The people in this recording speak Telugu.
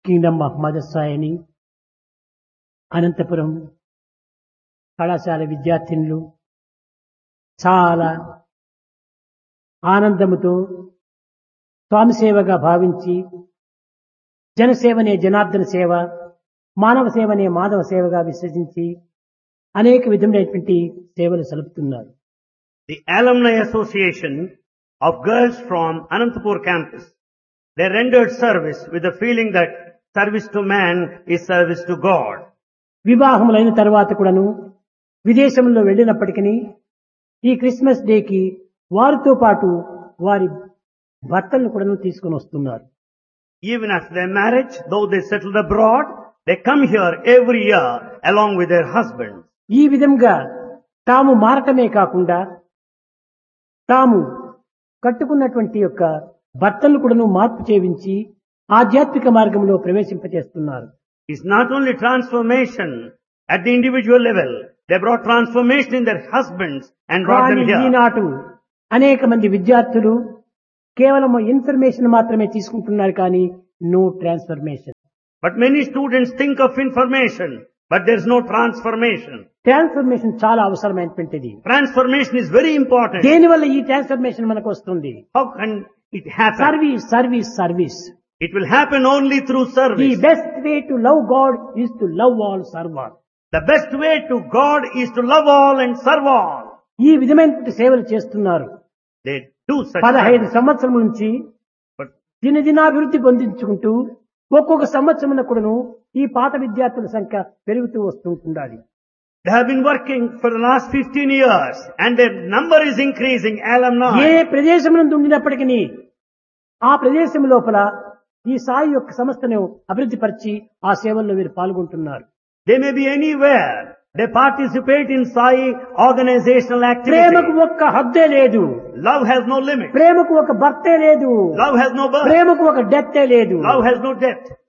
కింగ్డమ్ ఆఫ్ మదర్ సాయని అనంతపురం కళాశాల విద్యార్థినులు చాలా ఆనందముతో స్వామి సేవగా భావించి జనసేవనే జనార్దన సేవ మానవ సేవనే మాధవ సేవగా విశ్వసించి అనేక విధములైనటువంటి సేవలు సలుపుతున్నారు The Alumni Association of girls from Anantapur campus, they rendered service with the feeling that service to man is service to God. వివాహములైన తర్వాత కూడాను విదేశంలో వెళ్ళినప్పటికీ ఈ క్రిస్మస్ డేకి వారితో పాటు వారి భర్తలను కూడాను తీసుకొని వస్తున్నారు Even after their marriage, though they settled abroad, they come here every year along with their husbands. ఈ విధంగా తాము మారటమే కాకుండా తాము కట్టుకున్నటువంటి యొక్క భర్తలను కూడాను మార్పు చేయించి ఆధ్యాత్మిక మార్గంలో ప్రవేశింపచేస్తున్నారు It's not only transformation at the individual level, they brought transformation in their husbands and brought కానీ them here. ఈనాడు అనేక మంది విద్యార్థులు కేవలం ఇన్ఫర్మేషన్ మాత్రమే తీసుకుంటున్నారు కానీ no transformation But many students think of information, but there's no transformation. Transformation చాలా అవసరమైనటువంటిది Transformation is very important. దేనివల్ల ఈ ట్రాన్స్ఫర్మేషన్ మనకు వస్తుంది How can it happen? Service service service It will happen only through the service. Best way to love God is to love all serve all The best way to God is to love all and serve all. ఈ విధమైనటువంటి సేవలు చేస్తున్నారు They do such పదహైదు service. సంవత్సరం నుంచి But దినదినాభివృద్ధి పొందించుకుంటూ ఒక్కొక్క సంవత్సరం కూడాను ఈ పాత విద్యార్థుల సంఖ్య పెరుగుతూ వస్తూ ఉండాలి they have been working for the last 15 years and their number is increasing, A alumni. ప్రదేశం నుండి ఉండినప్పటికీ ఆ ప్రదేశం లోపల ఈ సాయి యొక్క సంస్థను అభివృద్ధి పరిచి ఆ సేవల్లో వీరు పాల్గొంటున్నారు They may be anywhere. They participate in Sai organizational ప్రేమకు activity. ఒక్క హద్దే లేదు Love has no limit. ప్రేమకు ఒక భర్తే లేదు Love has no birth. ప్రేమకు ఒక డెత్తే లేదు Love has no death.